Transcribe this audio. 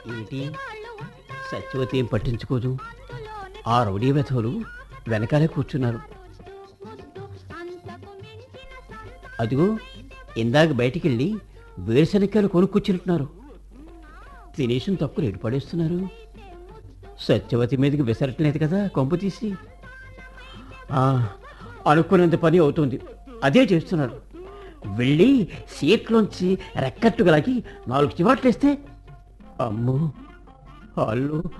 ఏమిటి సత్యవతి ఏం పట్టించుకోదు ఆ రౌడీ వెధవులు వెనకాలే కూర్చున్నారు అదిగో ఇందాక బయటికి వెళ్ళి వేరుశనక్కాయలు కొనుక్కొచ్చినట్టున్నారు తినేసిన తక్కువ రేటు పడేస్తున్నారు సత్యవతి మీదకి విసరట్లేదు కదా కొంపు తీసి ఆ, అనుకున్నంత పని అవుతుంది అదే చేస్తున్నారు వెళ్ళి సీట్లోంచి రెక్కట్టుగలాగి నాలుగు చివాట్లేస్తే అమ్మో వాళ్ళు